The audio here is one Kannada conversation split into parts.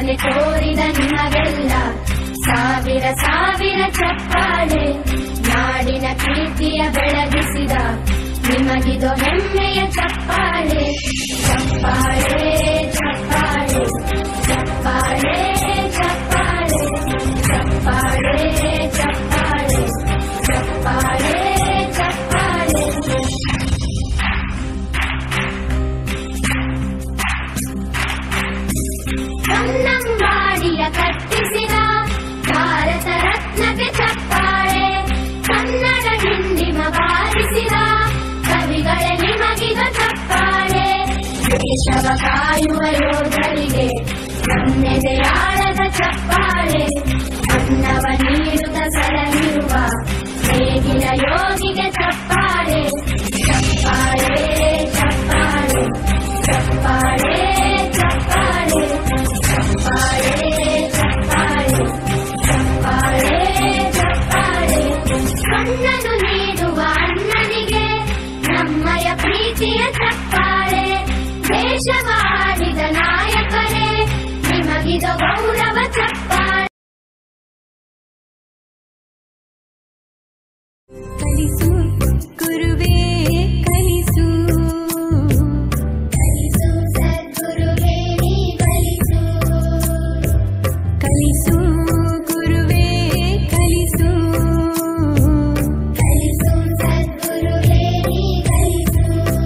ಮೇಲೆ ತೋರಿದ ನಿಮಗೆಲ್ಲ ಸಾವಿರ ಸಾವಿರ ಚಪ್ಪಾಳೆ ನಾಡಿನ ಕೀರ್ತಿಯ ಬೆಳಗಿಸಿದ ನಿಮಗಿದು ಹೆಮ್ಮೆಯ ಚಪ್ಪಾಳೆ ಚಪ್ಪಾಳೆ ಚಪ್ಪಾಳೆ ಚಪ್ಪಾಳೆ ಚಪ್ಪಾಳೆ ಚಪ್ಪಾಳೆ ಚಪ್ಪಾಳೆ ಚಪ್ಪಾಳೆ ಚಪ್ಪಾಳೆ ಕನ್ನಂಬಾಡಿಯ ಕಟ್ಟಿಸಿದ ಭಾರತ ರತ್ನಕ್ಕೆ ಚಪ್ಪಾಳೆ ಕನ್ನಡ ಹಿಂಡಿಮ ಬಾರಿಸಿದ ಕವಿಗಳೇ ನಿಮಗಿದ ಚಪ್ಪಾಳೆ ದೇಶವ ಕಾಯುವ ಯೋಧರಿಗೆ ನನ್ನೆದೆಯಾಳದ ಚಪ್ಪಾಳೆ ಅನ್ನವ ನೀಡುತ್ತ ಸಲಹಿರುವ ಹೇಗಿನ ಯೋಗಿಗೆ ಚಪ್ಪಾಳೆ ಚಪ್ಪಾಳೆ ಚಪ್ಪಾಳೆ ಚಪ್ಪಾಳೆ ಚಪ್ಪಾಳೆ ಚಪ್ಪಾಳೆ ಚಪ್ಪಾಳೆ ಚಪ್ಪಾಳೆ ಚಪ್ಪಾಳೆ ಕಣ್ಣನು ನೀಡುವ ಅಣ್ಣನಿಗೆ ನಮ್ಮಯ ಪ್ರೀತಿಯ ಚಪ್ಪಾಳೆ ದೇಶವಾಡಿದ ನಾಯಕರೇ ನಿಮಗಿದು ಗೌರವ ಚಪ್ಪಾಳೆ ಕಲಿಸು ಗುರುವೇ ಕಲಿಸು ಕಲಿಸು ಸದ್ಗುರುವೇ ನೀ ಕಲಿಸು ಕಲಿಸು ಗುರುವೇ ಕಲಿಸು ಕಲಿಸು ಸದ್ಗುರುವೇ ನೀ ಕಲಿಸು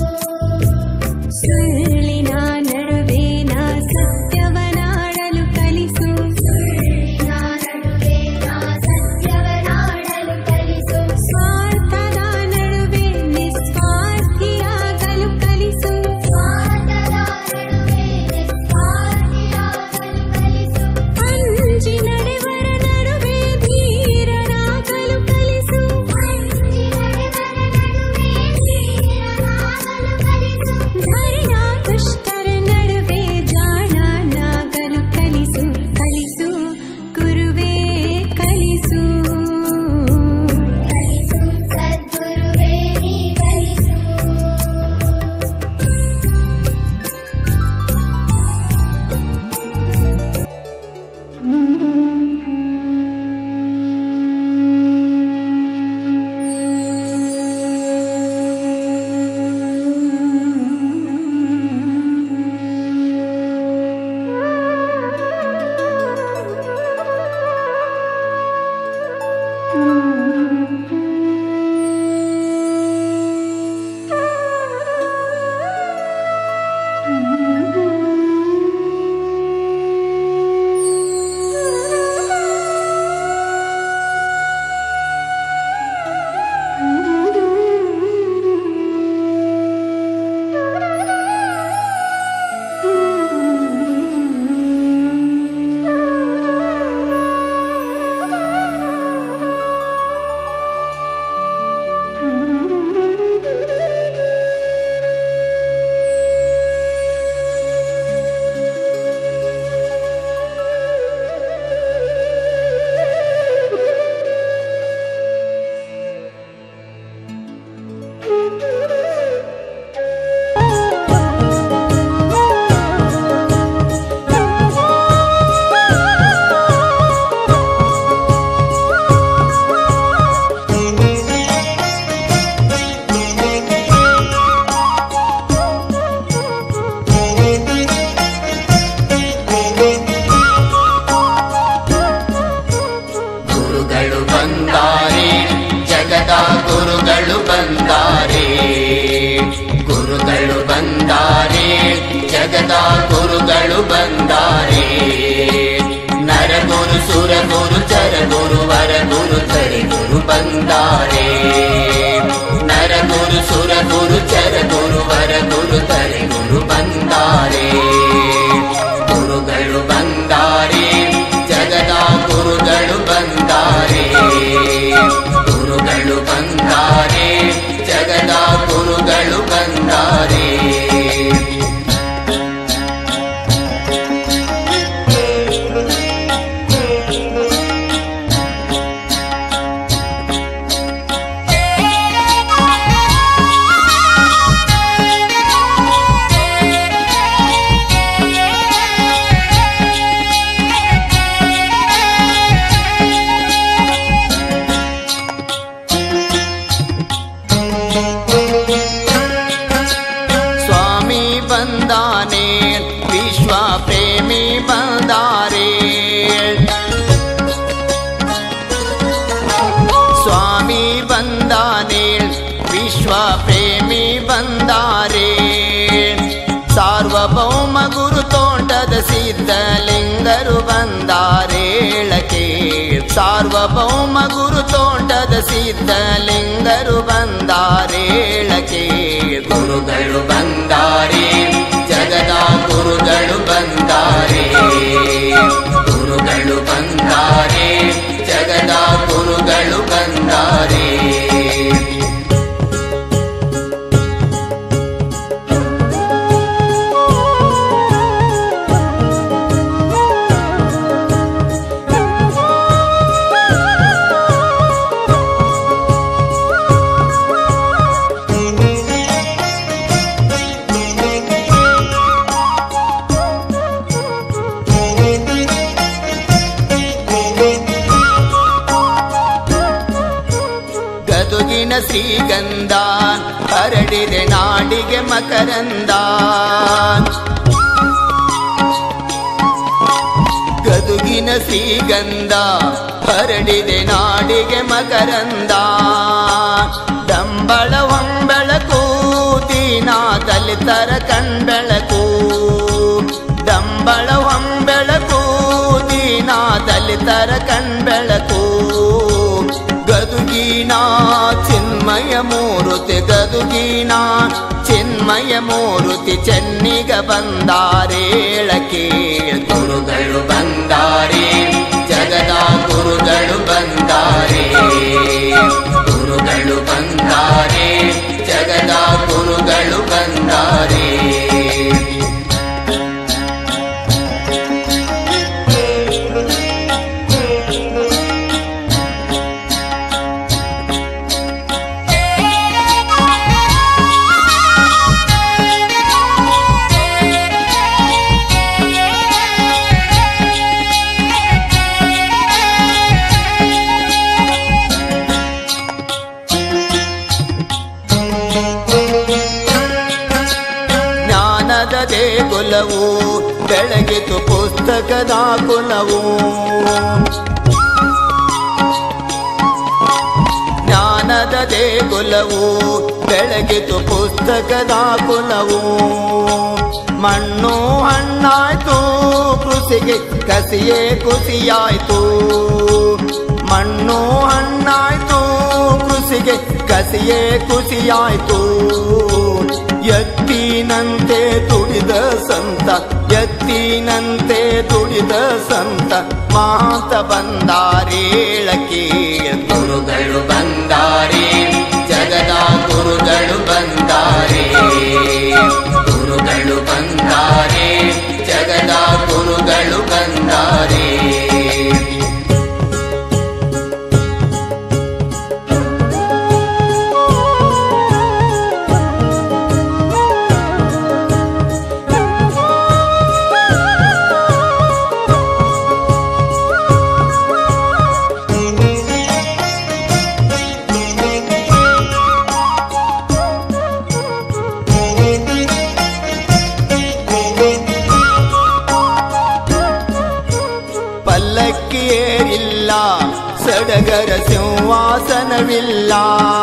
ಸುಳ್ಳಿನ ನಡುವೆ ನಾ ಸತ್ಯವನಾಡಲು ಕಲಿಸು ಸುಳ್ಳಿನ ನಡುವೆ ನಾ ಸತ್ಯವನಾಡಲು ಕಲಿಸು ಸ್ವಾರ್ಥದ ನಡುವೆ ನಿಸ್ವಾರ್ಥಿಯಾಗಲು ಕಲಿಸು ಸ್ವಾರ್ಥದ ನಡುವೆ ನಿಸ್ವಾರ್ಥಿಯಾಗಲು ಕಲಿಸು ಅಂಜಿ ನಡೆವರ ನಡುವೆ ಧೀರರಾಗಲು ಕಲಿಸು ಅಂಜಿ ನಡೆವರ ನಡುವೆ ಧೀರನಾಗಲು ಕಲಿಸು ಧೈರ್ಯ ದುಷ್ಟರ ನಡುವೆ ಜಾಣನಾಗಲು ಕಲಿಸು ಕಲಿಸು ಗುರುವೇ ಕಲಿಸು ಕಲಿಸು ಸದ್ಗುರುವೇ ನೀ ಕಲಿಸು ಗುರುಗಳು ಬಂದಾರೆ ಜಗದ ಗುರುಗಳು ಬಂದಾರೆ ಗುರುಗಳು ಬಂದಾರೆ ಜಗದ ಗುರುಗಳು ಬಂದಾರೆ ನರಗುರು ಸುರಗುರು ಚರಗುರು ವರಗುರು ತರೆಗುರು ಬಂದಾರೆ ನರಗುರು ಸುರಗುರು ಚರಗುರು ವರಗುರು ತರೆಗುರು ಬಂದಾರೆ ಗುರುಗಳು ಬಂದಾರೆ ಜಗದ ಗುರುಗಳು ಬಂದಾರೆ ಗುರುಗಳು ಬಂದಾರೆ ಜಗದ ಗುರುಗಳು ಬಂದಾರೆ Thank you. ಪ್ರೇಮಿ ಬಂದಾರೆ ಸ್ವಾಮಿ ಬಂದಾನೆ ವಿಶ್ವ ಪ್ರೇಮಿ ಬಂದಾರೆ ಸಾರ್ವಭೌಮ ಗುರು ತೋಟದ ಸಿದ್ಧಲಿಂಗರು ಬಂದಾರೇಳಕೆ ಸಾರ್ವಭೌಮ ಗುರು ತೋಟದ ಸಿದ್ಧಲಿಂಗರು ಬಂದಾರೇಳಕೆ ಗುರುಗಳು ಬಂದಾರೆ ಜಗದ ಗುರುಗಳು ಬಂದಾರೆ ಗುರುಗಳು ಬಂದಾರೆ ಜಗದ ಗುರುಗಳು ಬಂದಾರೆ ಗದುಗಿನ ಶ್ರೀಗಂಧ ಹರಡಿದೆ ನಾಡಿಗೆ ಮಕರಂದ ಗದುಗಿನ ಶ್ರೀಗಂಧ ಹರಡಿದೆ ನಾಡಿಗೆ ಮಕರಂದ ಡಂಬಳ ಹೊಂಬೆಳಕು ದೀನ ದಲಿತರ ಕಣ್ಬೆಳಕು ಡಂಬಳ ಹೊಂಬೆಳಕು ದೀನ ದಲಿತರ ಕಣ್ಬೆಳಕು ಗದುಗಿನ ಚಿನ್ಮಯ ಮೂರುತಿ ಗದುಗಿನ ಚಿನ್ಮಯ ಮೂರುತಿ ಚೆನ್ನಿಗ ಬಂದಾರೇಳಕೆ ಗುರುಗಳು ಬಂದಾರೆ ಜಗದ ಗುರುಗಳು ಬಂದಾರೆ ಗುರುಗಳು ಬಂದಾರೆ ಜಗದ ಗುರುಗಳು ಬಂದಾರೆ ಜ್ಞಾನದ ದೇಗುಲವು ಬೆಳಗಿತು ಪುಸ್ತಕದ ಕುಲವು ಜ್ಞಾನದ ದೇಗುಲವು ಬೆಳಗಿತು ಪುಸ್ತಕದ ಕುಲವು ಮಣ್ಣು ಹಣ್ಣಾಯ್ತು ಕೃಷಿಗೆ ಕಸಿಯೇ ಕುಸಿಯಾಯ್ತು ಮಣ್ಣು ಹಣ್ಣಾಯ್ತು ಕೃಷಿಗೆ ಕಸಿಯೇ ಕುಸಿಯಾಯ್ತು ಎತ್ತಿನಂತೆ ದುಡಿದ ಸಂತ ಎತ್ತಿನಂತೆ ದುಡಿದ ಸಂತ ಮಾತ ಬಂದಾರೇಳಕೆ ಗುರುಗಳು ಬಂದಾರೆ ಜಗದ ಗುರುಗಳು ಬಂದಾರೆ ಗುರುಗಳು ಬಂದಾರೆ ಜಗದ ಗುರುಗಳು ಬಂದಾರೆ ಪಲ್ಲಕ್ಕಿ ಏರಿಲ್ಲ ಸಡಗರ ಸಿಂಹಾಸನವಿಲ್ಲ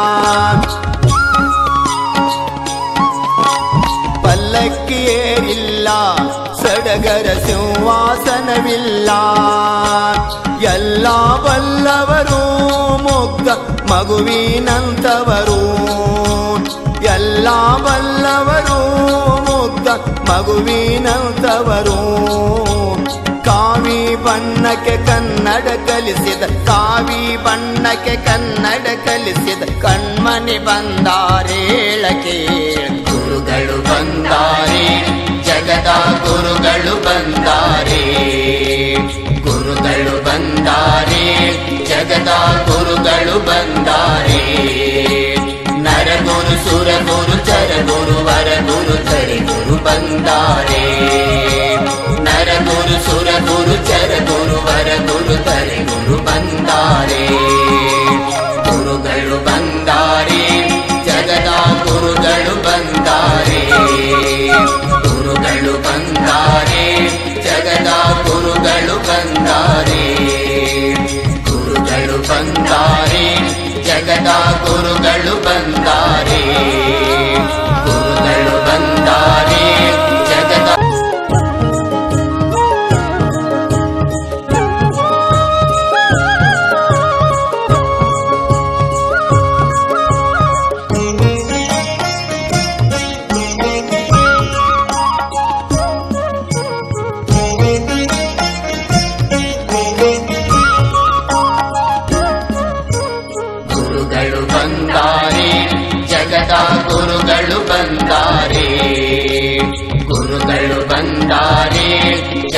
ಪಲ್ಲಕ್ಕಿ ಏರಿಲ್ಲ ಸಡಗರ ಸಿಂಹಾಸನವಿಲ್ಲ ಎಲ್ಲ ಬಲ್ಲವರು ಮುಗ್ಧ ಮಗುವಿನಂತವರು ಎಲ್ಲ ಬಲ್ಲವರು ಮುಗ್ಧ ಮಗುವಿನಂತವರು ಕಾವಿ ಬಣ್ಣಕ್ಕೆ ಕನ್ನಡ ಕಲಿಸಿದ ಕಾವಿ ಬಣ್ಣಕ್ಕೆ ಕನ್ನಡ ಕಲಿಸಿದ ಕಣ್ಮಣಿ ಬಂದಾರೇಳಕೆ ಗುರುಗಳು ಬಂದಾರೆ ಜಗದ ಗುರುಗಳು ಬಂದಾರೆ ಗುರುಗಳು ಬಂದಾರೆ ಜಗದ ಗುರುಗಳು ಬಂದಾರೆ ನರಗುರು ಸುರಗುರು ಚರಗುರು ವರಗುರು ತರಿಗುರು ಬಂದಾರೆ ನರಗುರು ಸುರಗುರು ಚರಗುರು ವರಗುರು ತರಿಗುರು ಬಂದಾರೆ ಗುರುಗಳು ಬಂದಾರೆ ಜಗದ ಗುರುಗಳು ಬಂದಾರೆ ಗುರುಗಳು ಬಂದಾರೆ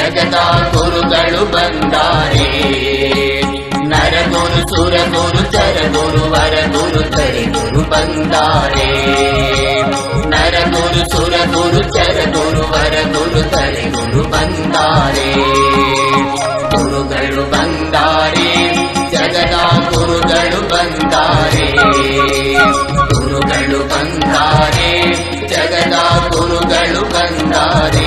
ಜಗದ ಗುರುಗಳು ಬಂದಾರೆ ನರಗುರು ಸುರಗುರು ಚರಗುರು ವರಗುರು ತರಿಗುರು ಬಂದಾರೆ ನರಗುರು ಸುರಗುರು ಚರಗುರು ವರಗುರು ತರಿಗುರು ಬಂದಾರೆ ಗುರುಗಳು ಬಂದಾರೆ ಜಗದ ಗುರುಗಳು ಬಂದಾರೆ ಗುರುಗಳು ಬಂದಾರೆ ಜಗದ ಗುರುಗಳು ಬಂದಾರೆ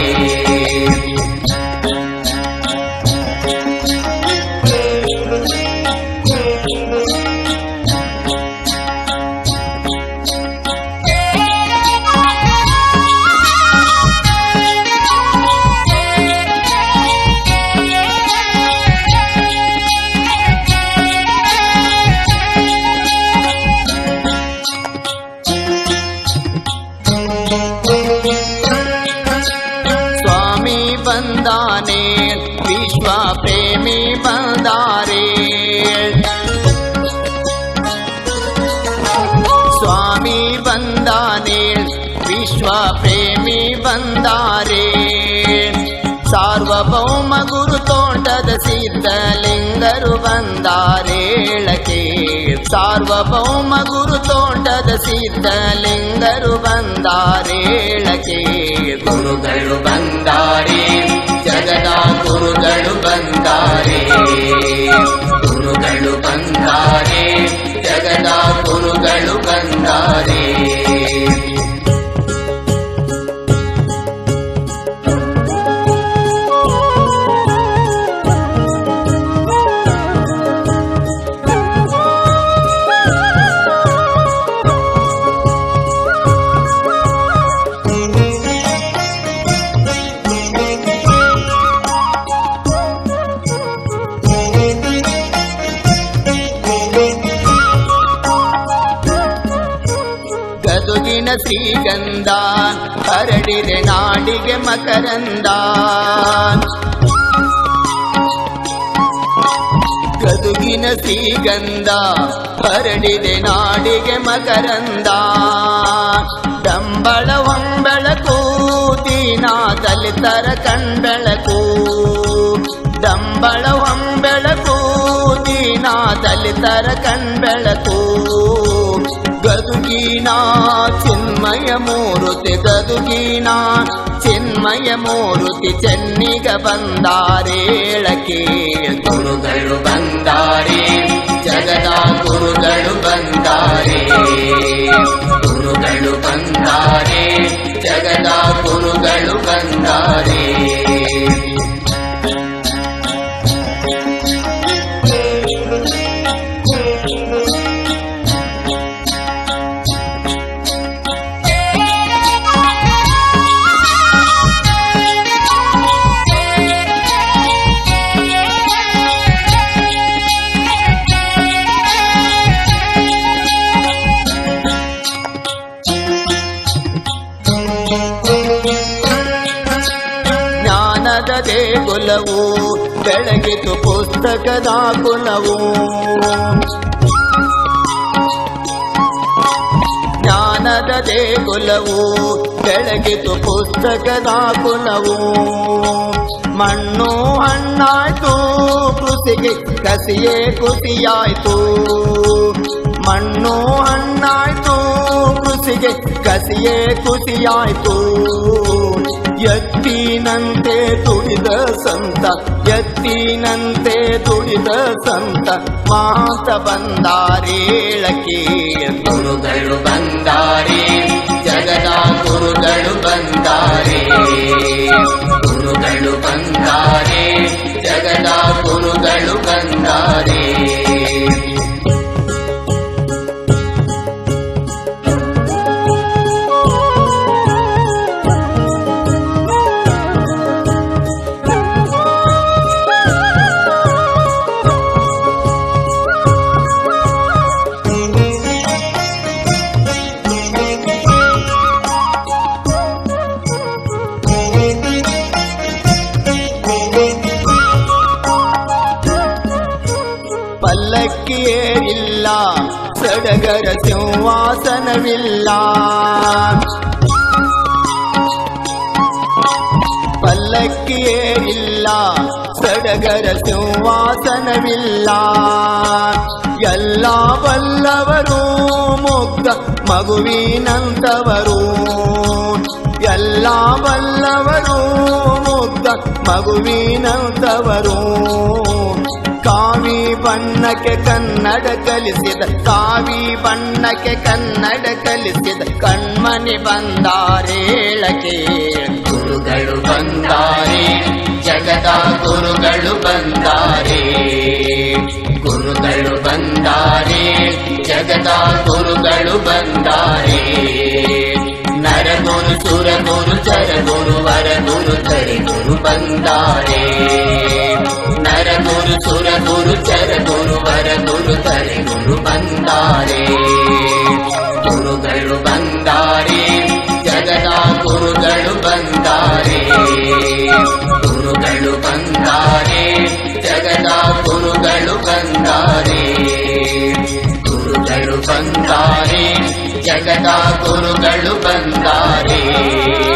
ಸ್ವಾಮಿ ಬಂದಾನೆ ವಿಶ್ವ ಪ್ರೇಮಿ ಬಂದಾರೆ ಸ್ವಾಮಿ ಬಂದಾನೆ ವಿಶ್ವ ಪ್ರೇಮಿ ಬಂದಾರೆ ಸಾರ್ವಭೌಮ ಗುರು ತೋಟದ ಸಿದ್ಧಲಿಂಗರು ಬಂದಾರೇಳಕೆ ಸಾರ್ವಭೌಮ ಗುರು ತೋಟದ ಸಿದ್ಧಲಿಂಗರು ಬಂದಾರೇಳಕೆ ಗುರುಗಳು ಬಂದಾರೆ ಜಗದ ಗುರುಗಳು ಬಂದಾರೆ ಗುರುಗಳು ಬಂದಾರೆ ಜಗದ ಗುರುಗಳು ಬಂದಾರೆ ಗದುಗಿನ ಶ್ರೀಗಂಧ ಹರಡಿದೆ ನಾಡಿಗೆ ಮಕರಂದ ಗದುಗಿನ ಶ್ರೀಗಂಧ ಹರಡಿದೆ ನಾಡಿಗೆ ಮಕರಂದ ಡಂಬಳ ಹೊಂಬೆಳಕು ದೀನ ದಲಿತರ ಕಣ್ಬೆಳಕು ಡಂಬಳ ಹೊಂಬೆಳಕು ದೀನ ದಲಿತರ ಕಣ್ಬೆಳಕು ಗದುಗಿನ ಚಿನ್ಮಯ ಮೂರುತಿ ಗದುಗಿನ ಚಿನ್ಮಯ ಮೂರುತಿ ಚೆನ್ನಿಗ ಬಂದಾರೇಳಕೆ ಗುರುಗಳು ಬಂದಾರೆ ಜಗದ ಗುರುಗಳು ಬಂದಾರೆ ಗುರುಗಳು ಬಂದಾರೆ ಜಗದ ಗುರುಗಳು ಬಂದಾರೆ ಜ್ಞಾನದ ದೇಗುಲವು ಬೆಳಗಿತು ಪುಸ್ತಕದ ಕುಲವು ಜ್ಞಾನದ ದೇಗುಲವು ಬೆಳಗಿತು ಪುಸ್ತಕದ ಕುಲವು ಮಣ್ಣು ಹಣ್ಣಾಯ್ತು ಕೃಷಿಗೆ ಕಸಿಯೇ ಕುಸಿಯಾಯ್ತು ಮಣ್ಣು ಹಣ್ಣಾಯ್ತು ಕೃಷಿಗೆ ಕಸಿಯೇ ಕುಸಿಯಾಯ್ತು ಎತ್ತಿನಂತೆ ತುಳಿದ ಸಂತ ಎತ್ತಿನಂತೆ ತುಳಿದ ಸಂತ ಮಾತ ಬಂದಾರೇಳಕೆ ಗುರುಗಳು ಬಂದಾರೆ ಜಗದ ಗುರುಗಳು ಬಂದಾರೆ ಗುರುಗಳು ಬಂದಾರೆ ಜಗದ ಗುರುಗಳು ಬಂದಾರೆ ಪಲ್ಲಕ್ಕಿಯೇರಿಲ್ಲ ಸಡಗರ ಸಿಂಹಾಸನವಿಲ್ಲ ಪಲ್ಲಕ್ಕಿಯೇ ಇಲ್ಲ ಸಡಗರ ಸಿಂಹಾಸನವಿಲ್ಲ ಎಲ್ಲ ಬಲ್ಲವರು ಮುಗ್ಧ ಮಗುವಿನಂತವರು ಎಲ್ಲ ಬಲ್ಲವರು ಮುಗ್ಧ ಮಗುವಿನಂತವರು ಕಾವಿ ಬಣ್ಣಕ್ಕೆ ಕನ್ನಡ ಕಲಿಸಿದ ಕಾವಿ ಬಣ್ಣಕ್ಕೆ ಕನ್ನಡ ಕಲಿಸಿದ ಕಣ್ಮನಿ ಬಂದಾರೇಳಕೆ ಗುರುಗಳು ಬಂದಾರೆ ಜಗದ ಗುರುಗಳು ಬಂದಾರೆ ಗುರುಗಳು ಬಂದಾರೆ ಜಗದ ಗುರುಗಳು ಬಂದಾರೆ ನರಗುರು ಸುರಗುರು ಚರಗುರು ವರಗುರು ತರೆಗುರು ಬಂದಾರೆ ನರಗುರು ಸುರಗುರು ಚರಗುರು ವರಗುರು ತರೆಗುರು ಬಂದಾರೆ ಗುರುಗಳು ಬಂದಾರೆ ಜಗದ ಗುರುಗಳು ಬಂದಾರೆ ಗುರುಗಳು ಬಂದಾರೆ ಜಗದ ಗುರುಗಳು ಬಂದಾರೆ ಗುರುಗಳು ಬಂದಾರೆ ಜಗದ ಗುರುಗಳು ಬಂದಾರೆ